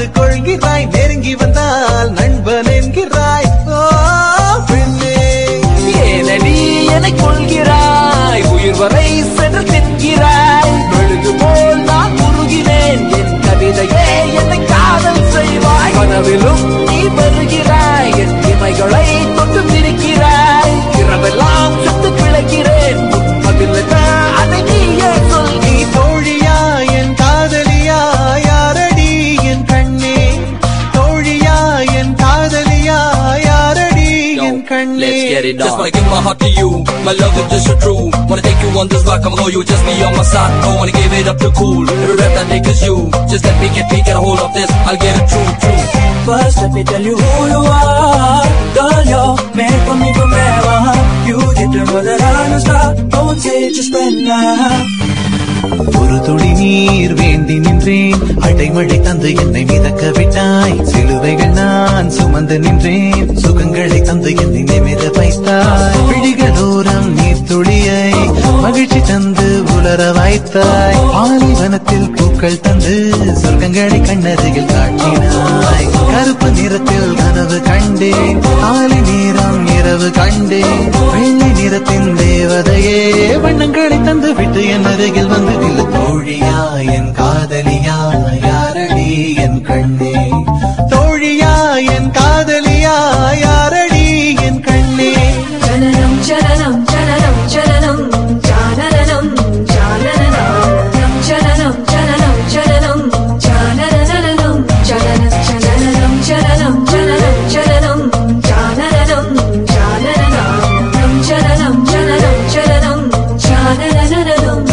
வந்து கொள்கிறாய் நெருங்கி வந்தால் நண்பன் என்கிறாய் ஓ பெண்ணே ஏனடி என்னை கொள்கிறாய் உயிர் வரை சென்று தின்கிறாய் மெழுகு போல் நான் உருகினேன் என் கவிதையே என்னை காதல் செய்வாய் கனவிலும் நீ வருகிறாய் என் இமைகளை தொட்டு பிரிக்கிறாய் இரவெல்லாம் சுத்து பிழைக்கிறேன் பதிலுக்கு அதை நீயே சொல் நீ தோழியா என் காதலியா யாரடி என் கண்ணே தோழியா என் காதலியா யாரடி என் கண்ணே let's get it Just on. wanna give my heart to you. My love is just so true. Wanna take you on this rock, I'm hold you. Just be on my side. Don't wanna give it up too cool. Every rap that make is you. Just let me get me get a hold of this. I'll get it true, true. First, let me tell you who you are. Girl, you're made for me forever. You did the mother on a star. Don't say just when now. ஒரு துளி நீர் வேண்டி நின்றேன் அடைமழை தந்து என்னை மிதக்க விட்டாய் சிலுவைகள் நான் சுமந்து நின்றேன் சுகங்களை தந்து என்னை நிமிர வைத்தாய் விழிகளோரம் நீர் துளியை மகிழ்ச்சி தந்து உலர வைத்தாய் பாலைவனத்தில் பூக்கள் தந்து சொர்க்கங்களை கண்ணருகில் காட்டினாய் கருப்பு நிறத்தில் கனவு கண்டேன் காலை நேரம் இரவு கண்டேன் வெள்ளை நிறத்தின் தேவதையே வண்ணங்களை தந்து விட்டு என் அருகில் வந்து நில்லு தோழியா என் காதலியா யாரடி என் கண்ணே தோழியா என் காதலியா யாரடி என் கண்ணே ஜனனம் ஜனனம் ஜனனம் ஜனனம் ஜானனம் ஜானனம் ஜனனம் ஜனனம் ஜனனம் ஜானனம் ஜனனம் ஜனனம் ஜனனம் ஜனனம் ஜனனம் ஜானனம் ஜானனம் ஜனனம் ஜனனம் ஜனனம் ஜானனம்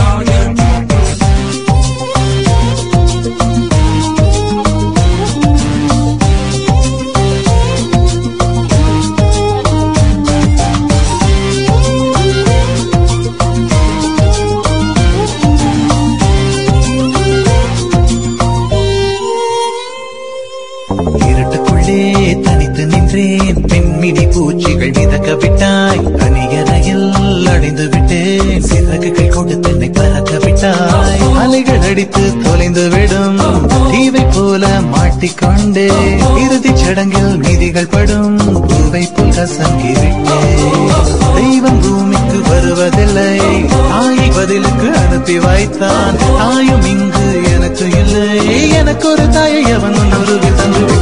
இருட்டுக்குள்ளே தனித்து நின்றேன் பெண்மினி பூச்சிகள் மிதக்க விட்டாய் அணியறையில் அடைந்து விட்டேன் சிறகுகள் கொண்டு தன்னை பறக்க விட்டாய் அலைகள் அடித்து தொலைந்து விடும் தீவை போல மாட்டிக்கொண்டே இறுதிச் சடங்கில் மீதிகள் படும் பூவை போல் கசங்கி விட்டேன் தெய்வம் பூமிக்கு வருவதில்லை தாயை பதிலுக்கு அனுப்பி வைத்தான் தாயும் இங்கு எனக்கு இல்லை எனக்கு ஒரு தாயை அவன் ஒரு தந்து